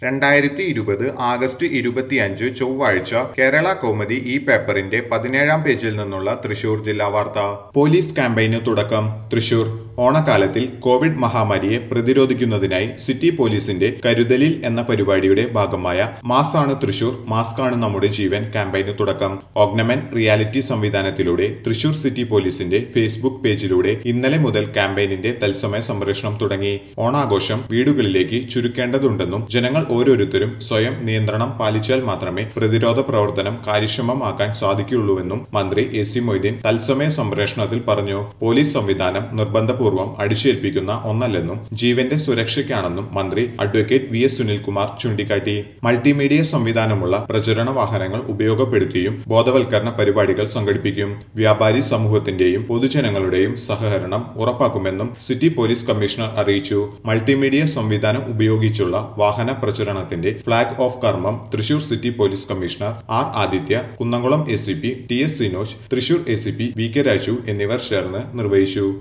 രണ്ടായിരത്തി ഇരുപത് ആഗസ്റ്റ് ഇരുപത്തിയഞ്ച് ചൊവ്വാഴ്ച കേരള കൗമുദി ഈ പേപ്പറിന്റെ പതിനേഴാം പേജിൽ നിന്നുള്ള തൃശൂർ ജില്ലാ വാർത്ത പോലീസ് ക്യാമ്പയിന് തുടക്കം തൃശൂർ ഓണക്കാലത്തിൽ കോവിഡ് മഹാമാരിയെ പ്രതിരോധിക്കുന്നതിനായി സിറ്റി പോലീസിന്റെ കരുതലിൽ എന്ന പരിപാടിയുടെ ഭാഗമായ മാസാണ് തൃശൂർ മാസ്കാണ് നമ്മുടെ ജീവൻ ക്യാമ്പയിന് തുടക്കം ഓഗ്നമൻ റിയാലിറ്റി സംവിധാനത്തിലൂടെ തൃശൂർ സിറ്റി പോലീസിന്റെ ഫേസ്ബുക്ക് പേജിലൂടെ ഇന്നലെ മുതൽ ക്യാമ്പയിനിന്റെ തത്സമയ സംപ്രേഷണം തുടങ്ങി ഓണാഘോഷം വീടുകളിലേക്ക് ചുരുക്കേണ്ടതുണ്ടെന്നും ജനങ്ങൾ ഓരോരുത്തരും സ്വയം നിയന്ത്രണം പാലിച്ചാൽ മാത്രമേ പ്രതിരോധ പ്രവർത്തനം കാര്യക്ഷമമാക്കാൻ സാധിക്കുകയുള്ളൂവെന്നും മന്ത്രി എ സി മൊയ്തീൻ തത്സമയ സംപ്രേഷണത്തിൽ പറഞ്ഞു പോലീസ് സംവിധാനം നിർബന്ധപൂർവ്വം അടിച്ചേൽപ്പിക്കുന്ന ഒന്നല്ലെന്നും ജീവന്റെ സുരക്ഷയ്ക്കാണെന്നും മന്ത്രി അഡ്വക്കേറ്റ് വി എസ് സുനിൽകുമാർ ചൂണ്ടിക്കാട്ടി മൾട്ടിമീഡിയ സംവിധാനമുള്ള പ്രചരണ വാഹനങ്ങൾ ഉപയോഗപ്പെടുത്തിയും ബോധവൽക്കരണ പരിപാടികൾ സംഘടിപ്പിക്കും വ്യാപാരി സമൂഹത്തിന്റെയും പൊതുജനങ്ങളുടെയും സഹകരണം ഉറപ്പാക്കുമെന്നും സിറ്റി പോലീസ് കമ്മീഷണർ അറിയിച്ചു മൾട്ടിമീഡിയ സംവിധാനം ഉപയോഗിച്ചുള്ള വാഹന പ്രചരണത്തിന്റെ ഫ്ളാഗ് ഓഫ് കർമ്മം Thrissur city police commissioner R Aditya Kunnamkulam A C P T S Sinoj Thrissur A C P V K Raju എന്നിവർ ചേർന്ന് നിർവഹിച്ചു